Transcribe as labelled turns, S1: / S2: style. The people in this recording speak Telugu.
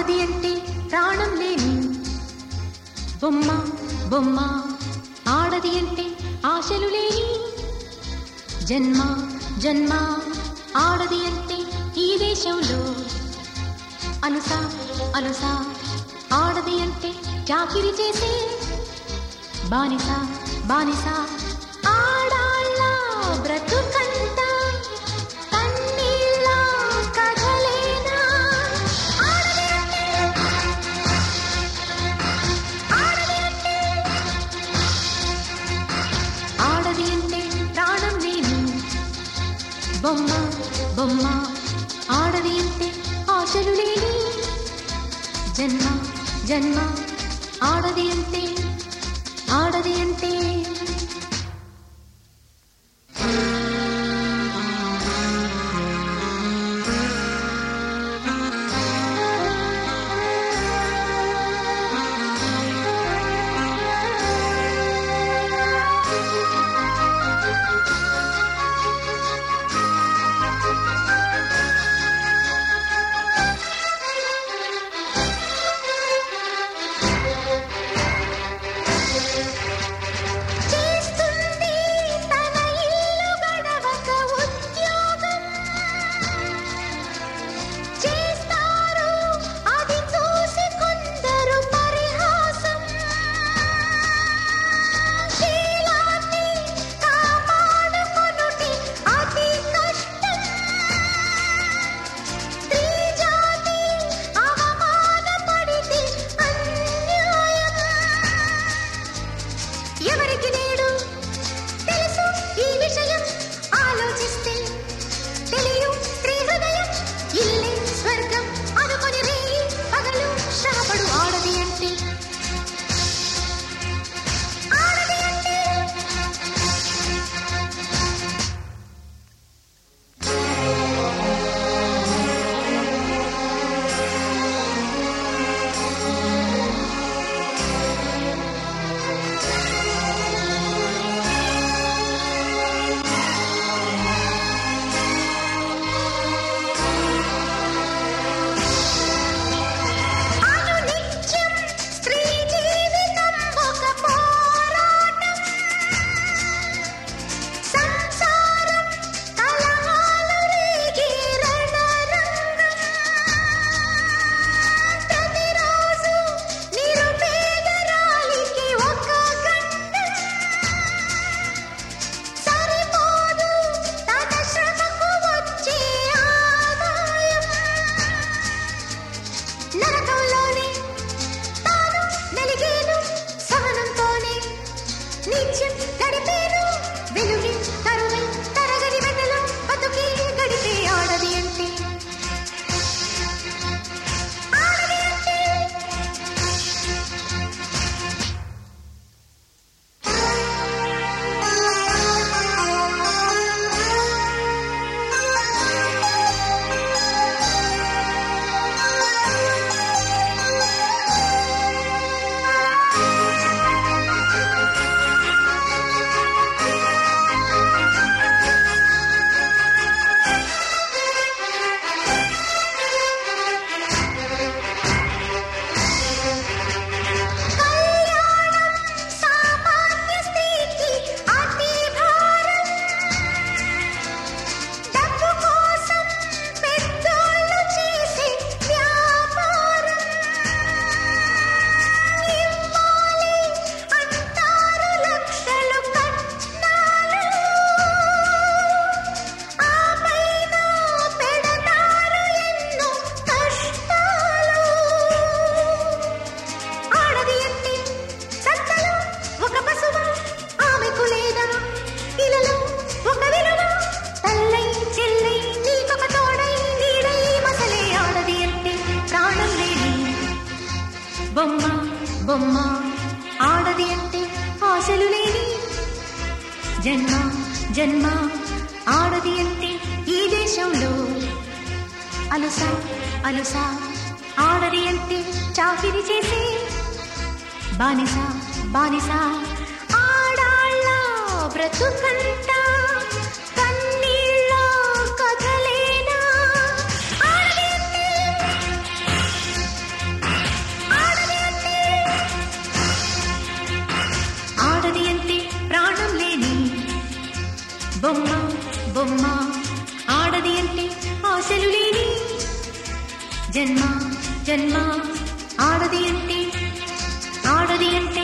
S1: ఆడది అంటే ప్రాణం లేని బొమ్మ బొమ్మ ఆడది అంటే ఆశలు లేని జన్మ జన్మ ఆడది అంటే ఈ దేశంలో అనుస అనుస ఆడది అంటే చాకిరి చేసే బానిస బానిస ఆడాళ్ళ బ్రతుకంత కన్నీళ్ళ కథలేనా ఆడది అంటే ఆడది అంటే ఆడది అంటే ప్రాణం లేని బొమ్మ బొమ్మ ఆడది అంటే ఆశలు లేని జన్మ జన్మ ఆడది అంటే ఆడది అంటే చేస్తుంది తన ఇల్లు గడవక ఉద్యోగం చేస్తారు అది చూసి కొందరు పరిహాసం శీలాన్ని కాపాడుకొనుటి అతి కష్టం స్త్రీ జాతి అవమానపడితే అన్యాయం ఎవరికి నేడు తెలుసు ఈ విషయం ఆలోచిస్తే తెలియు స్త్రీ హృదయం ఇల్లే స్వర్గం అనుకొని రే పగలు శ్రమపడు ఆడది అంటే ఆడది అంటే అనునిత్యం స్త్రీ జీవితం ఒక పోరాటం సంసారం కలహాలు రేగే రణరంగం ప్రతిరోజు నిరుపేదరాలికి ఒక గండం సరిపోదు తన శ్రమకు వచ్చే ఆదాయం నరకంలోనే తాను నలిగేను సహనంతోనే నిత్యం గడిపేను వెలుగే కరువై తరగని వెన్నెల బతుకే గడిపే ఆడది అంటే ఆడది అంటే కళ్యాణం సామాన్య స్థితి అతి భారం డబ్బు కోసం పెద్దోళ్ళు చేసే వ్యాపారం ఇవ్వాలి అంటారు లక్షలు కట్నాలు ఆ పైన పెడతారు ఎన్నో కష్టాలు ఆడది అంటే సంతలో ఒక పశువు ఆమెకు లేదా ఇలలో ఒక విలువ తల్లై చెల్లై నీకొక తోడై నీడై మసలే ఆడది అంటే ప్రాణం లేని బొమ్మ బొమ్మ ఆడది అంటే ఆశలు లేని జన్మ జన్మ ఆడది అంటే ఈ దేశంలో అలుస అలుస ఆడది అంటే చాకిరి చేసే బానిస బానిస ఆడాళ్ళ బ్రతుకంత కన్నీళ్ళ కథలేనా ఆడది అంటే బొమ్మ బొమ్మ ఆడది అంటే ఆశలు లేని జన్మ జన్మ ఆడది అంటే ఆడది అంటే